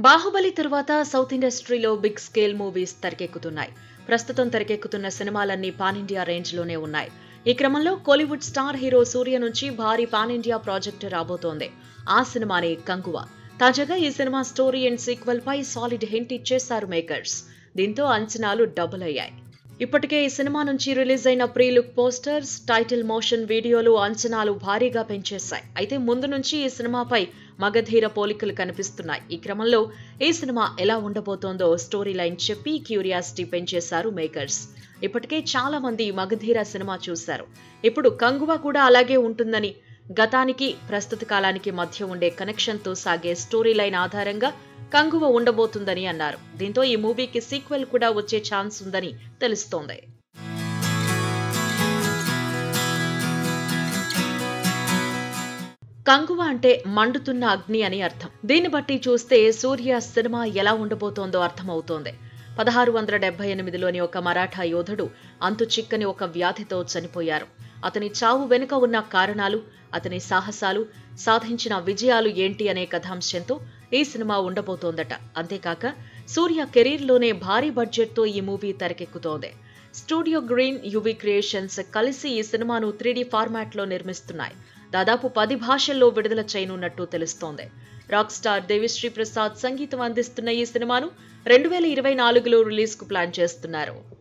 బాహుబలి తరువాత సౌత్ ఇండస్ట్రీలో big scale movies తెరకెక్కుతున్నాయి ప్రస్తుతం తెరకెక్కుతున్న సినిమాలన్నీ పాన్ ఇండియా రేంజ్ లోనే ఉన్నాయి ఈ క్రమంలో కోలీవుడ్ స్టార్ హీరో సూర్య నుంచి భారీ పాన్ ఇండియా ప్రాజెక్టు రాబోతోంది ఆ సినిమానే కంగువ తాజాగా ఈ సినిమా స్టోరీ అండ్ సీక్వెల్ పై సాలిడ్ హింట్ ఇచ్చేశారు మేకర్స్ దీంతో అంచనాలు డబుల్ అయ్యాయి ఇప్పటికే ఈ సినిమా నుంచి రిలీజ్ అయిన pre look posters title motion వీడియోలు అంచనాలు భారీగా పెంచేశాయి అయితే ముందు నుంచి ఈ సినిమాపై మగధీర పోలికలు కనిపిస్తున్నాయి ఈ క్రమంలో ఈ సినిమా ఎలా ఉండబోతోందో స్టోరీ లైన్ చెప్పి క్యూరియాసిటీ పెంచేశారు మేకర్స్ ఇప్పటికే చాలా మంది మగధీర సినిమా చూశారు ఇప్పుడు కంగువ కూడా అలాగే ఉంటుందని గతానికి ప్రస్తుత కాలానికి మధ్య ఉండే కనెక్షన్తో సాగే స్టోరీ లైన్ ఆధారంగా కంగువ ఉండబోతుందని అన్నారు దీంతో ఈ మూవీకి సీక్వెల్ కూడా వచ్చే ఛాన్స్ ఉందని తెలుస్తోంది కంగువ అంటే మండుతున్న అగ్ని అని అర్థం దీన్ని బట్టి చూస్తే సూర్య సినిమా ఎలా ఉండబోతోందో అర్థమవుతోంది పదహారు వందల డెబ్బై ఎనిమిదిలోని ఒక మరాఠా యోధుడు అంతు చిక్కని ఒక వ్యాధితో చనిపోయారు అతని చావు వెనుక ఉన్న కారణాలు అతని సాహసాలు సాధించిన విజయాలు ఏంటి అనే కథాంశంతో ఈ సినిమా ఉండబోతోందట అంతేకాక సూర్య కెరీర్లోనే భారీ బడ్జెట్తో ఈ మూవీ తెరకెక్కుతోంది స్టూడియో గ్రీన్ యువి క్రియేషన్స్ కలిసి ఈ సినిమాను త్రీడీ ఫార్మాట్లో నిర్మిస్తున్నాయి దాదాపు పది భాషల్లో విడుదల చేయనున్నట్టు తెలుస్తోంది రాక్ స్టార్ దేవిశ్రీ ప్రసాద్ సంగీతం అందిస్తున్న ఈ సినిమాను రెండు వేల ఇరవై నాలుగులో రిలీజ్ కు ప్లాన్ చేస్తున్నారు